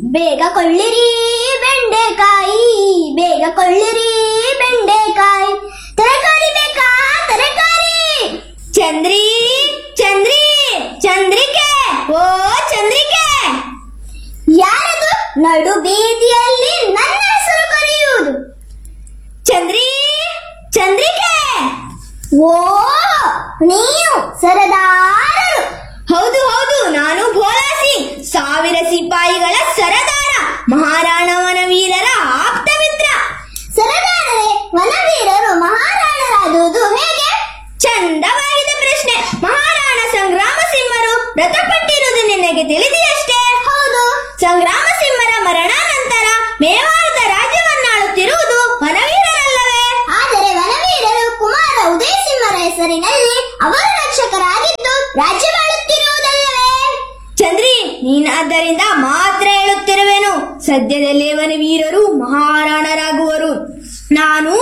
ಬೇಗ ಕೊಳ್ಳಿರಿ ಬೆಂಡೆಕಾಯಿ ಬೇಗ ಕೊಳ್ಳಿರಿ ಬೆಂಡೆಕಾಯಿ ತರಕಾರಿ ಬೇಕಾ ತರಕಾರಿ ಚಂದ್ರಿ ಚಂದ್ರಿ ಚಂದ್ರಿಕೆ ಓ ಚಂದ್ರಿಕೆ ಯಾರದು ನಡು ಬೀದಿಯಲ್ಲಿ ನನ್ನ ಹೆಸರು ಕರೆಯುವುದು ಚಂದ್ರಿ ಚಂದ್ರಿಕೆ ಓ ನೀವು ಸರದಾರರು ಹೌದು ಹೌದು ನಾನು ಭೋಲಾ ಸಿಂಗ್ ಸಾವಿರ ಸಿಪಾಯಿಗಳ ಸರದಾರ ಮಹಾರಾಣ ವನವೀರರ ಆಪ್ತ ಮಿತ್ರ ಸರದಾರರೇ ವನವೀರರು ಮಹಾರಾಣರಾದುವುದು ಹೇಗೆ ಚಂದವಾಗಿದೆ ಪ್ರಶ್ನೆ ಮಹಾರಾಣ ಸಂಗ್ರಾಮ ಸಿಂಹರು ವ್ರತಪಟ್ಟಿರುವುದು ನಿನಗೆ ತಿಳಿದೆಯಷ್ಟೇ ಹೌದು ಸಂಗ್ರಾಮ ಸಿಂಹರ ಮರಣಾನಂತರ ಮೇವಾಳದ ರಾಜ್ಯವನ್ನಾಳುತ್ತಿರುವುದು ವನವೀರರಲ್ಲವೇ ಆದರೆ ವನವೀರರು ಕುಮಾರ ಉದಯ ಸಿಂಹರ ಹೆಸರಿನಲ್ಲಿ ಅವರ ರಕ್ಷಕರಾಗಿದ್ದು ರಾಜ್ಯವಾಳುತ್ತಿರುವುದಲ್ಲವೇ ಚಂದ್ರಿ ನೀನಾದ್ದರಿಂದ ಮಾತ್ರ ಹೇಳುತ್ತಿರುವೆನು ಸದ್ಯದಲ್ಲೇ ವನವೀರರು ಮಹಾರಾಣರಾಗುವರು ನಾನು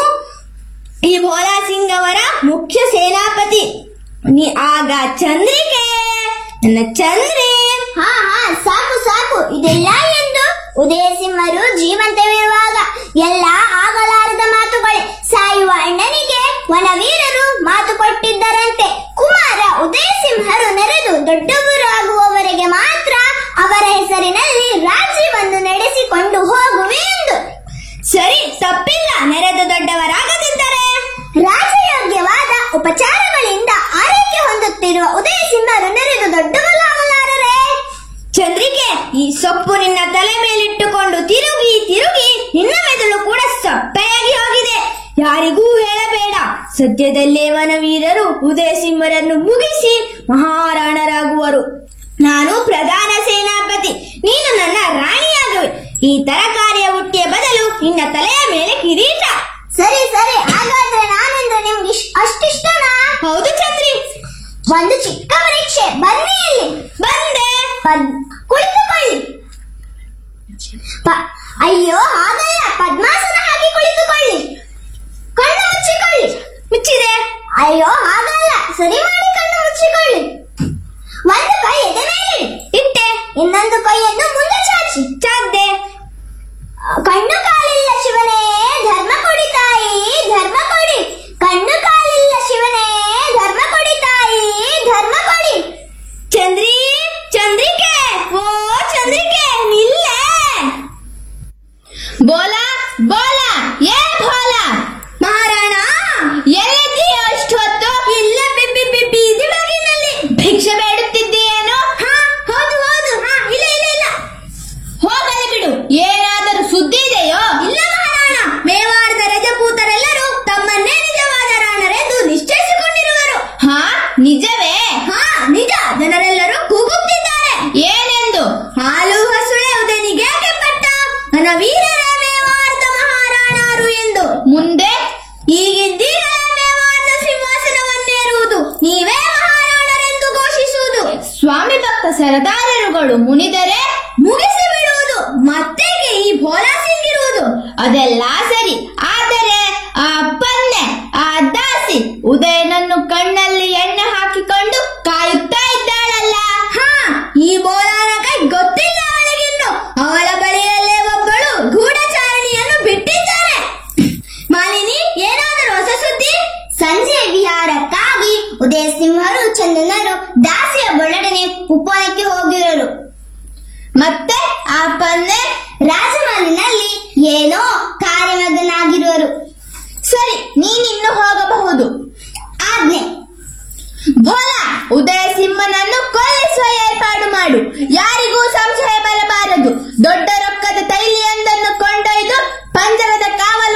ಈ ಭೋಲಾ ಸಿಂಗ್ ಅವರ ಮುಖ್ಯ ಸೇನಾಪತಿ ನೀ ಆಗ ಚಂದ್ರಿಕೆ ನನ್ನ ಚಂದ್ರಿ ಹಾ ಹಾ ಸಾಕು ಸಾಕು ಇದೆಲ್ಲ ಎಂದು ಉದಯ ಸಿಂಹರು ಜೀವಂತವಿರುವಾಗ ಎಲ್ಲ ಆಗಲಾರದ ಮಾತುಗಳೇ ಸಾಯುವ ಅಣ್ಣನಿಗೆ ವನವೀರರು ಮಾತು ಕೊಟ್ಟಿದ್ದರಂತೆ ಕುಮಾರ ಉದಯ ಸಿಂಹರು ನೆರೆದು ದೊಡ್ಡವರಾಗುವವರೆಗೆ ಮಾತ್ರ ಅವರ ಹೆಸರಿನಲ್ಲಿ ರಾಜ್ಯವನ್ನು ನಡೆಸಿಕೊಂಡು ಹೋಗುವೆ ಎಂದು ಸರಿ ತಪ್ಪಿಲ್ಲ ನೆರೆದು ದೊಡ್ಡವರಾಗದಿದ್ದರೆ ರಾಜಯೋಗ್ಯವಾದ ಉಪಚಾರಗಳಿಂದ ಆರೈಕೆ ಹೊಂದುತ್ತಿರುವ ಉದಯ ಸಿಂಹರು ನೆರೆದು ದೊಡ್ಡವರಾಗಲಾರರೆ ಚಂದ್ರಿಕೆ ಈ ಸೊಪ್ಪು ನಿನ್ನ ತಲೆ ಮೇಲಿಟ್ಟುಕೊಂಡು ತಿರುಗಿ ತಿರುಗಿ ನಿನ್ನ ಮೆದುಳು ಕೂಡ ಸಪ್ಪೆಯಾಗಿ ಹೋಗಿದೆ ಯಾರಿಗೂ ಹೇಳಬೇಡ ಸದ್ಯದಲ್ಲೇ ವನವೀರರು ಉದಯ ಸಿಂಹರನ್ನು ಮುಗಿಸಿ ಮಹಾರಾಣರಾಗುವರು ನಾನು ಪ್ರಧಾನ ಸೇನಾಪತಿ ನೀನು ನನ್ನ ರಾಣಿಯಾಗುವೆ ಈ ತರಕಾರಿಯ ಹುಟ್ಟಿಯ ಬದಲು ನಿನ್ನ ತಲೆಯ ಮೇಲೆ ಕಿರೀಟ ಸರಿ ಸರಿ ಹಾಗಾದ್ರೆ ನಾನೆಂದ್ರೆ ನಿಮ್ಗೆ ಇಶ್- ಅಷ್ಟಿಷ್ಟನಾ ಹೌದು ಚಂದ್ರಿ ಒಂದು ಚಿಕ್ಕ ಪರೀಕ್ಷೆ ಬನ್ನಿ ಇಲ್ಲಿ ಬಂದೆ ಪದ್- ಕುಳಿತುಕೊಳ್ಳಿ ಪ- ಅಯ್ಯೋ ಹಾಗಲ್ಲ ಪದ್ಮಾಸನ ಹಾಕಿ ಕುಳಿತುಕೊಳ್ಳಿ ಕಣ್ಣು ಮುಚ್ಚಿಕೊಳ್ಳಿ ಮುಚ್ಚಿದೆ ಅಯ್ಯೋ ಹಾಗಲ್ಲ ಸರಿ ಮಾಡಿ ಕಣ್ಣು ಮುಚ್ಚಿಕೊಳ್ಳಿ ಒಂದು ಕೈ ಎದೆ ಮೇಲೆ ಇಟ್ಟೆ ಇನ್ನೊಂದು ಕೈಯನ್ನು ಮುಂದೆ ಚಾಚಿ ಚಾದ್ದೆ ಕಣ್ಣು ಕಾಲಿಲ್ಲ ಶಿವನೇ ಧರ್ಮ ಕೊಡಿ ತಾಯಿ ಧರ್ಮ ಕೊಡಿ ಕಣ್ಣು ಕಾಲಿಲ್ಲ ಶಿವನೇ ಧರ್ಮ ಕೊಡಿ ತಾಯಿ ಧರ್ಮ ಕೊಡಿ ಚಂದ್ರಿ ಚಂದ್ರಿಕೆ ಓ ಚಂದ್ರಿಕೆ ನಿಲ್ಲೇ ಬೋಲಾ ಬೋಲಾ ಏ ಭೋಲಾ ಮಹಾರಾಣ ಎಲ್ಲಿದ್ದೀಯ ಅಷ್ಟೊತ್ತು ಇಲ್ಲ ಬಿಬ್ಬಿ ಬಿಬ್ಬಿ ಇದು ಬಾಗಿಲಿನಲ್ಲಿ ಭಿಕ್ಷೆ ಬೇಡುತ್ತಿದ್ದೀಯೇನೋ ಹಾ ಹೌದು ಹೌದು ಹಾ ಇಲ್ಲ ಇಲ್ಲ ಇಲ್ಲ ಹೋಗಲಿ ಬಿಡು ಏನಾದರೂ ಸುದ್ದಿ ಇದೆಯೋ ಇಲ್ಲ ಮಹಾರಾಣ ಮೇವಾಡದ ರಜಪೂತರೆಲ್ಲರೂ ತಮ್ಮನ್ನೇ ನಿಜವಾದ ರಾಣರೆಂದು ನಿಶ್ಚಯಿಸಿಕೊಂಡಿರುವರು ಹಾ ನಿಜವೇ ಹಾ ನಿಜ ಜನರೆಲ್ಲರೂ ಕೂಗುತ್ತಿದ್ದಾರೆ ಏನೆಂದು ಹಾಲು ಹಸುಳೆ ಉದನಿಗೆ ಪಟ್ಟ ನನ್ನ ವೀರರ ಮೇವಾಡದ ಮಹಾರಾಣರು ಎಂದು ಮುಂದೆ ಈಗಿದ್ದೀರಲ್ಲ ಮೇವಾಡದ ಸಿಂಹಾಸನವನ್ನೇರುವುದು ನೀವೇ ಮಹಾರಾಣರೆಂದು ಘೋಷಿಸುವುದು ಸ್ವಾಮಿ ಭಕ್ತ ಸರದಾರರುಗಳು ಮುನಿದರೆ ಮುಗಿಸಿ ಬಿಡುವುದು ಮತ್ತೆಗೆ ಈ ಭೋಲಾ ಸಿಂಗ್ ಇರುವುದು ಅದೆಲ್ಲ ಸರಿ ಆದರೆ ಆ ಪನ್ನೆ ಆ ದಾಸಿ ಉದಯನನ್ನು ಕಣ್ಣಲ್ಲಿ ಎಣ್ಣೆ ಹಾಕಿಕೊಂಡು ಕಾಯುತ್ತಾ ಇದ್ದಾಳಲ್ಲ ಹಾ ಈ ಬೋಲಾನ ಕೈ ಗೊತ್ತಿಲ್ಲ ಅವಳಿಗಿನ್ನು ಅವಳ ಬಳಿಯಲ್ಲೇ ಒಬ್ಬಳು ಗೂಢಚಾರಣಿಯನ್ನು ಬಿಟ್ಟಿದ್ದಾರೆ ಮಾಲಿನಿ ಏನಾದರೂ ಹೊಸ ಸುದ್ದಿ ಸಂಜೆ ವಿಹಾರಕ್ಕಾಗಿ ಉದಯ ಸಿಂಹರು ಚಂದನರು ದಾಸಿಯ ಬೊಳಡನೆ ಉಪವನಕ್ಕೆ ಹೋಗಿರರು ಮತ್ತೆ ಆ ಪನ್ನೆ ರಾಜಮನೆಯಲ್ಲಿ ಏನೋ ಕಾರ್ಯಮಗ್ನಾಗಿರುವರು ಸರಿ ನೀನಿನ್ನು ಹೋಗಬಹುದು ಆಜ್ಞೆ ಭೋಲ ಉದಯ ಸಿಂಹನನ್ನು ಕೊಲ್ಲಿಸುವ ಏರ್ಪಾಡು ಮಾಡು ಯಾರಿಗೂ ಸಂಶಯ ಬರಬಾರದು ದೊಡ್ಡ ರೊಕ್ಕದ ತೈಲಿಯೊಂದನ್ನು ಕೊಂಡೊಯ್ದು ಪಂಜರದ ಕಾವಲು